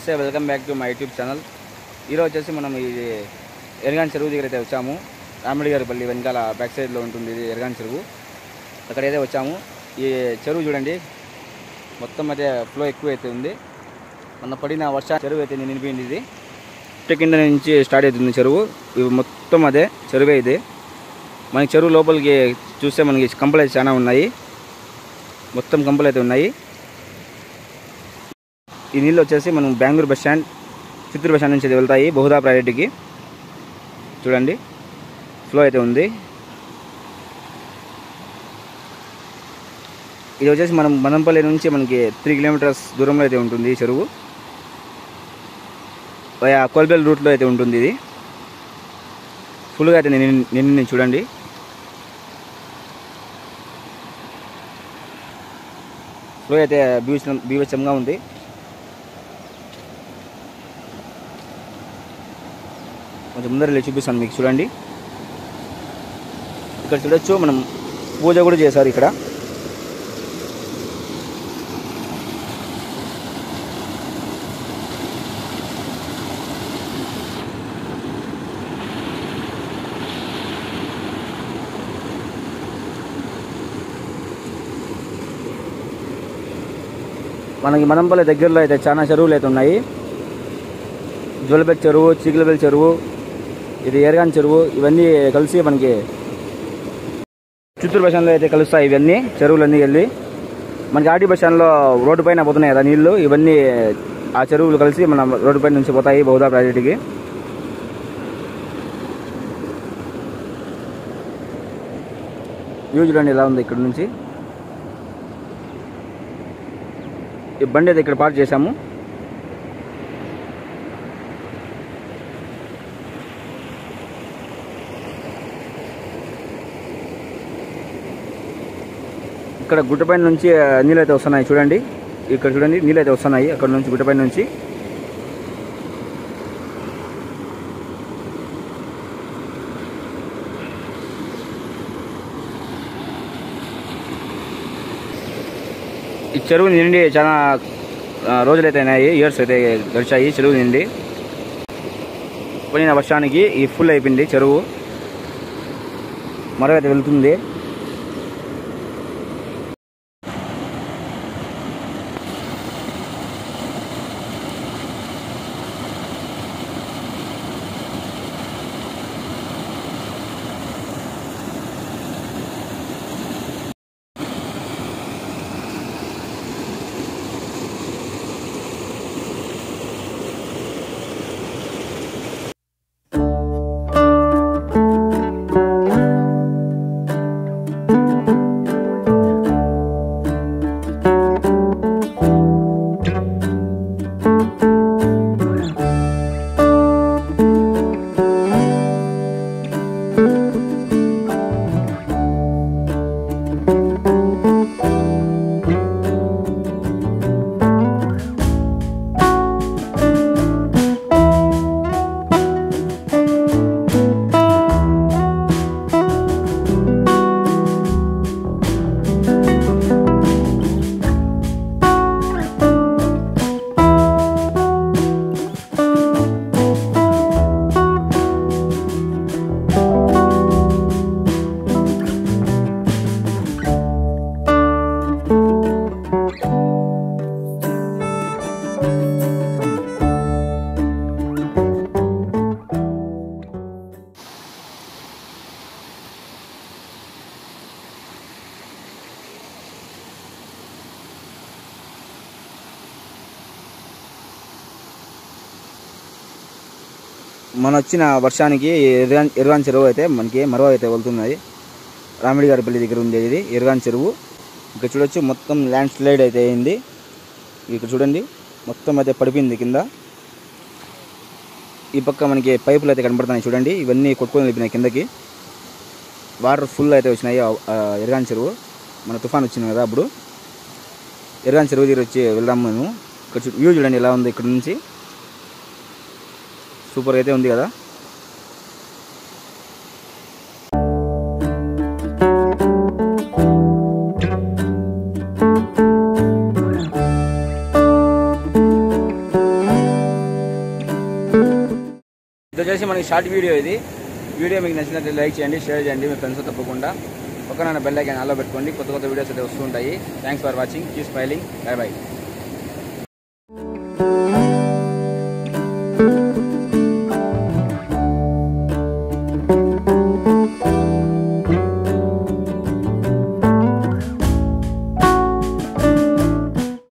నమస్తే welcome back to my YouTube channel ఈరోజు వచ్చేసి మనం ఇది ఎరగాన్ చెరువు దగ్గర అయితే వచ్చాము రామిడి గారి పల్లి వెనకాల బ్యాక్ సైడ్లో ఉంటుంది ఇది ఎరగాన్ చెరువు అక్కడైతే వచ్చాము ఈ చెరువు చూడండి మొత్తం అయితే ఫ్లో ఎక్కువ అయితే ఉంది మొన్న పడిన వర్ష చెరువు అయితే నిండిపోయింది ఇది చెట్టు కింద నుంచి స్టార్ట్ అవుతుంది చెరువు ఇవి మొత్తం అదే చెరువే ఇది మనకి చెరువు లోపలికి చూస్తే మనకి కంపలు అయితే చాలా ఉన్నాయి మొత్తం కంపలు అయితే ఉన్నాయి ఈ నీళ్ళు వచ్చేసి మనం Bengaluru bus stand Chittoor bus stand నుంచి అయితే వెళ్తాయి బహుదా ప్రాజెక్టుకి చూడండి ఫ్లో అయితే ఉంది ఇది వచ్చేసి మనం మనంపల్లి నుంచి మనకి త్రీ కిలోమీటర్స్ దూరంలో అయితే ఉంటుంది ఈ చెరువు వయా కోల్బెల్ రూట్లో అయితే ఉంటుంది ఇది ఫుల్గా అయితే నిన్న నిన్న చూడండి ఫ్లో అయితే బీవచ్చం బీవచ్చంగా ఉంది కొంచెం ముందర వెళ్ళి చూపిస్తాను మీకు చూడండి ఇక్కడ చూడొచ్చు మనం పూజ కూడా చేశారు ఇక్కడ మనకి మనంపల్లి దగ్గరలో అయితే చాలా చెరువులు అయితే ఉన్నాయి జోలపేట చెరువు చీకులపల్లి చెరువు ఇది ఏరగాన్ చెరువు ఇవన్నీ కలిసి మనకి చిత్తూరు బస్ స్టాండ్లో అయితే కలుస్తాయి ఇవన్నీ చెరువులన్నీ వెళ్ళి మనకి ఆర్టీ బస్ స్టాండ్లో రోడ్డు పైన పోతున్నాయి కదా నీళ్లు ఇవన్నీ ఆ చెరువులు కలిసి మన రోడ్డు పైన నుంచి పోతాయి బహుదా ప్రాజెక్టుకి వ్యూ చూడండి ఎలా ఉంది ఇక్కడ నుంచి ఈ బండి అయితే ఇక్కడ పార్క్ చేశాము ఇక్కడ గుట్టపైన నుంచి ఆ, నీళ్ళు అయితే వస్తున్నాయి చూడండి ఇక్కడ చూడండి నీళ్ళు అయితే వస్తున్నాయి అక్కడ నుంచి గుట్టపైన నుంచి ఈ చెరువు నిండి చాలా ఆ, రోజులైతే అయినాయి ఇయర్స్ అయితే గడిచాయి చెరువు నిండి పోయిన వర్షానికి ఈ ఫుల్ అయిపోయింది చెరువు మరో అయితే వెళ్తుంది మన వచ్చిన వర్షానికి ఎర్గాన్ ఎర్గాన్ చెరువు అయితే మనకి మరో అయితే వెళ్తున్నది రామిడి గారి పల్లి దగ్గర ఉంది ఇది ఎర్గాన్ చెరువు ఇక్కడ చూడొచ్చు మొత్తం ల్యాండ్ స్లైడ్ అయితే అయింది ఇక్కడ చూడండి మొత్తం అయితే పడిపోయింది కింద ఈ పక్క మనకి పైపులు అయితే కనబడుతున్నాయి చూడండి ఇవన్నీ కొట్టుకొని వెళ్ళిపోయినాయి కిందకి వాటర్ ఫుల్ అయితే వచ్చినాయి ఆ- ఆ ఎర్గాన్ చెరువు మన తుఫాన్ వచ్చింది కదా అప్పుడు ఎర్గాన్ చెరువు దగ్గర వచ్చి వెళ్దాము మేము ఇక్కడ చూ- వ్యూ చూడండి ఎలా ఉంది ఇక్కడ నుంచి సూపర్ అయితే ఉంది కదా ఇది వచ్చేసి మనకి షార్ట్ వీడియో ఇది వీడియో మీకు నచ్చినట్లయితే లైక్ చేయండి షేర్ చేయండి మీ ఫ్రెండ్స్ తప్పకుండా పక్కన బెల్ ఐకాన్ ఆలో పెట్టుకోండి కొత్త కొత్త వీడియోస్ అయితే వస్తూ ఉంటాయి thanks for watching keep smiling bye by